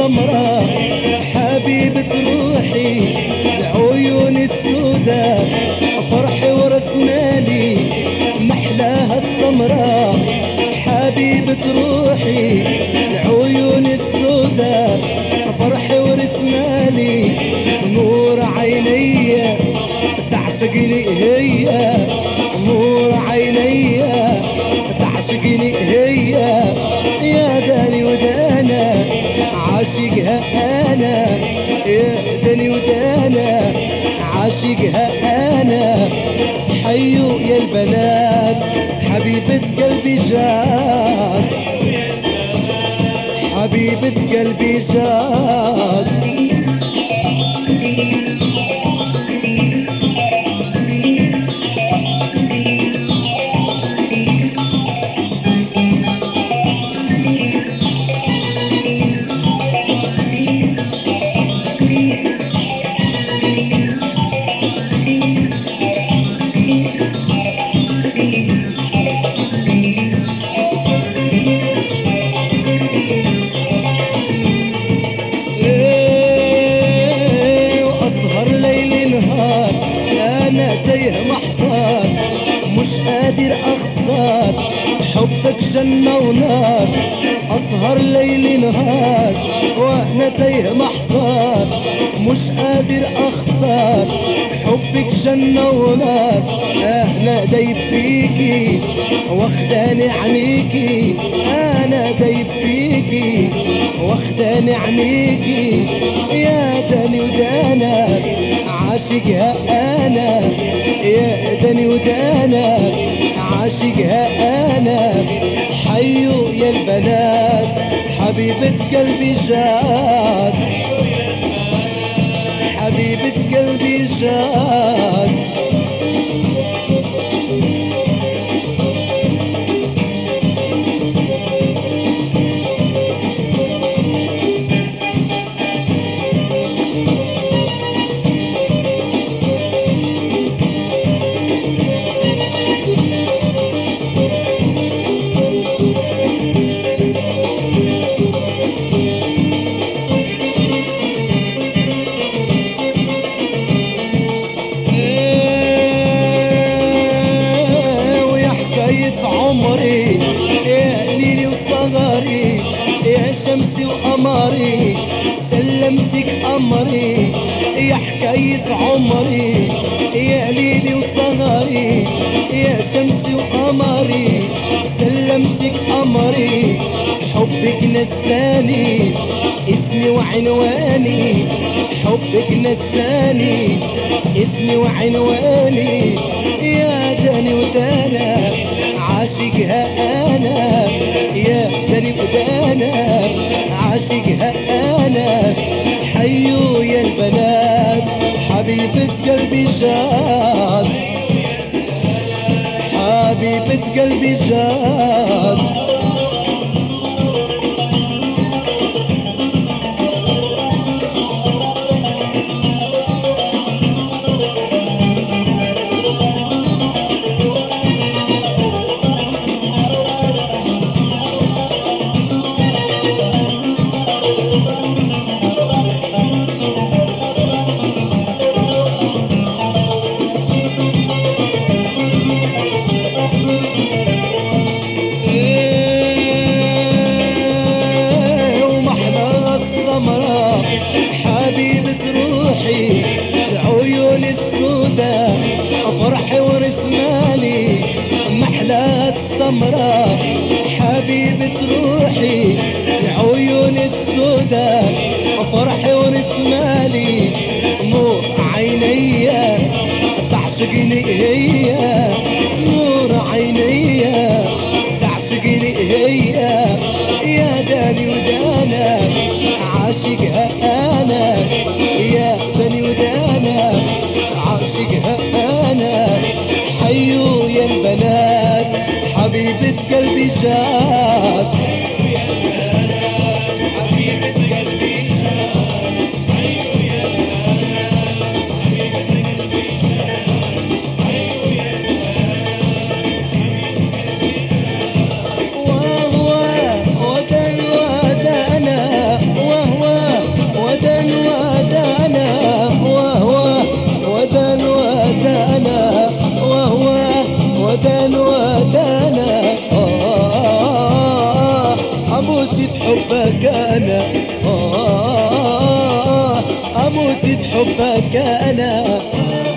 السمراء حبيبة روحي العيون السوداء فرحي ورسمالي محلاها السمراء حبيبة روحي العيون السوداء فرحي ورسمالي نور عيني تعشقني هي نور عيني تعشقني هي يا داني ودانا عاشقها انا يا داني ودانا عاشقها انا حيوا يا البنات حبيبة قلبي جات حبيبة قلبي جات إيه، واسهر ليل نهار انا تايه محتار مش قادر اختار حبك جنة ونار اسهر ليل نهار وانا تايه محتار مش قادر اختار حبك جنة ونار انا دايب فيكي واخداني عنيكي انا دايب فيكي واخداني عنيكي يا داني ودانا عاشقها انا يا داني ودانا عاشقها انا حيوا يا البنات حبيبة قلبي جات حبيبة قلبي جات إيه، ويا حكاية عمري يا ليلي وصغري يا شمسي وقمري سلمتك أمري يا حكاية عمري يا ليلي وصغري يا شمسي وقمري سلمتك أمري حبك نساني اسمي وعنواني حبك نساني اسمي وعنواني يا داني ودانا عاشقها انا يا داني ودانا عاشقها انا حيوا يا البنات حبيبة قلبي جات حبيبة قلبي جات إيه، ومحلاها السمراء حبيبة روحي العيون السوداء فرحي ورسمالي محلاها السمراء حبيبة روحي العيون السوداء فرحي ورسمالي نور عيني تعشقني هي نور عيني تعشقني هي يا داني ودانا عاشقها انا يا داني ودانا عاشقها انا حيوا يا البنات حبيبة قلبي جات حبيبة قلبي جات وهو ودن ودنا اموت في حبك انا